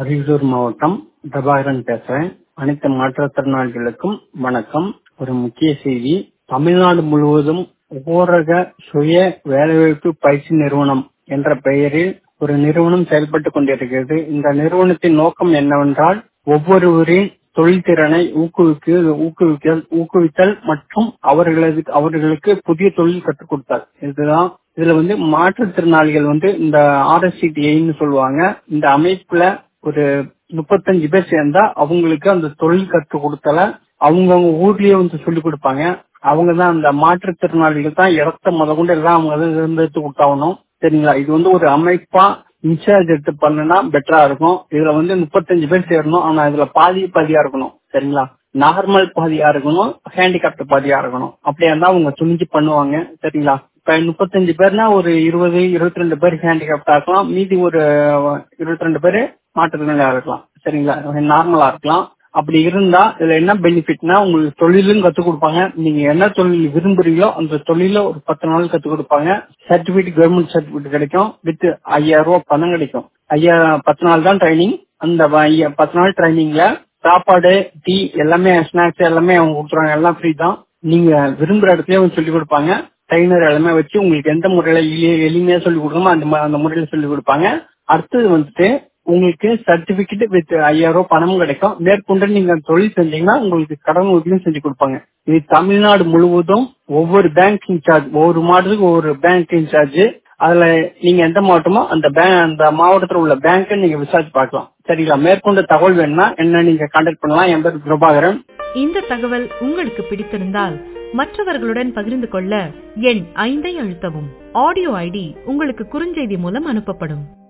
அரியலூர் மாவட்டம் பிரபாகரன் பேசுறேன் அனைத்து மாற்றுத்திறனாளிகளுக்கும் வணக்கம் ஒரு முக்கிய செய்தி தமிழ்நாடு முழுவதும் ஊரக சுய வேலைவாய்ப்பு பயிற்சி நிறுவனம் என்ற பெயரில் ஒரு நிறுவனம் செயல்பட்டுக் கொண்டிருக்கிறது இந்த நிறுவனத்தின் நோக்கம் என்னவென்றால் ஒவ்வொருவரின் தொழில்திறனை ஊக்குவிக்க ஊக்குவிக்க ஊக்குவித்தல் மற்றும் அவர்களது அவர்களுக்கு புதிய தொழில் கற்றுக் கொடுத்தல் இதுதான் இதுல வந்து மாற்றுத்திறனாளிகள் வந்து இந்த ஆர்எஸ்சிடிஐன்னு சொல்லுவாங்க இந்த அமைப்புல ஒரு முப்பத்தஞ்சு பேர் சேர்ந்தா அவங்களுக்கு அந்த தொழில் கற்றுக் கொடுத்தல அவங்கவுங்க ஊர்லயே வந்து சொல்லிக் கொடுப்பாங்க அவங்க தான் அந்த மாற்றுத்திறனாளிகள் தான் இடத்த முத கொண்டு எல்லாம் அவங்க தான் தேர்ந்தெடுத்து கொடுத்தாகணும் சரிங்களா இது வந்து ஒரு அமைப்பா இன்சார்ஜ் எடுத்து பண்ணுனா பெட்டரா இருக்கும் இதுல வந்து முப்பத்தஞ்சு பேர் சேரணும் ஆனா இதுல பாதி பாதியா இருக்கணும் சரிங்களா நார்மல் பாதியா இருக்கணும் ஹேண்டிகாப்ட் பாதியா இருக்கணும் அப்படியா இருந்தா அவங்க துணிஞ்சு பண்ணுவாங்க சரிங்களா இப்ப முப்பத்தஞ்சு பேர்னா ஒரு இருபது இருபத்தி ரெண்டு பேர் ஹேண்டிகாப்டா இருக்கலாம் மீதி ஒரு இருபத்தி ரெண்டு பேர் மாற்றுத்திறனாளியா இருக்கலாம் சரிங்களா நார்மலா இருக்கலாம் அப்படி இருந்தா இதுல என்ன பெனிஃபிட்னா உங்களுக்கு தொழிலும் கத்துக் கொடுப்பாங்க நீங்க என்ன தொழில் விரும்புறீங்களோ அந்த தொழில ஒரு பத்து நாள் கத்துக் கொடுப்பாங்க சர்டிபிகேட் கவர்மெண்ட் சர்டிபிகேட் கிடைக்கும் வித் ஐயாயிரம் ரூபாய் பணம் கிடைக்கும் ஐயா பத்து நாள் தான் ட்ரைனிங் அந்த பத்து நாள் ட்ரைனிங்ல சாப்பாடு டீ எல்லாமே ஸ்நாக்ஸ் எல்லாமே அவங்க கொடுத்துருவாங்க எல்லாம் ஃப்ரீ தான் நீங்க விரும்புற இடத்துலயே அவங்க சொல்லிக் கொடுப்பாங்க ட்ரைனர் எல்லாமே வச்சு உங்களுக்கு எந்த முறையில எளிமையா சொல்லிக் கொடுக்கணுமோ அந்த அந்த முறையில சொல்லிக் கொடுப்பாங்க அடுத்தது வந்துட்டு உங்களுக்கு சர்டிபிகேட் வித் ஐயாயிரம் ரூபாய் பணமும் கிடைக்கும் மேற்கொண்டு நீங்க தொழில் செஞ்சீங்கன்னா உங்களுக்கு கடன் உதவியும் செஞ்சு கொடுப்பாங்க இது தமிழ்நாடு முழுவதும் ஒவ்வொரு பேங்க் இன்சார்ஜ் ஒவ்வொரு மாவட்டத்துக்கு ஒவ்வொரு பேங்க் இன்சார்ஜ் அதுல நீங்க எந்த மாவட்டமோ அந்த பேங்க் அந்த மாவட்டத்தில் உள்ள பேங்கை நீங்க விசாரிச்சு பார்க்கலாம் சரிங்களா மேற்கொண்ட தகவல் வேணும்னா என்ன நீங்க கான்டாக்ட் பண்ணலாம் என் பேர் பிரபாகரன் இந்த தகவல் உங்களுக்கு பிடித்திருந்தால் மற்றவர்களுடன் பகிர்ந்து கொள்ள எண் ஐந்தை அழுத்தவும் ஆடியோ ஐடி உங்களுக்கு குறுஞ்செய்தி மூலம் அனுப்பப்படும்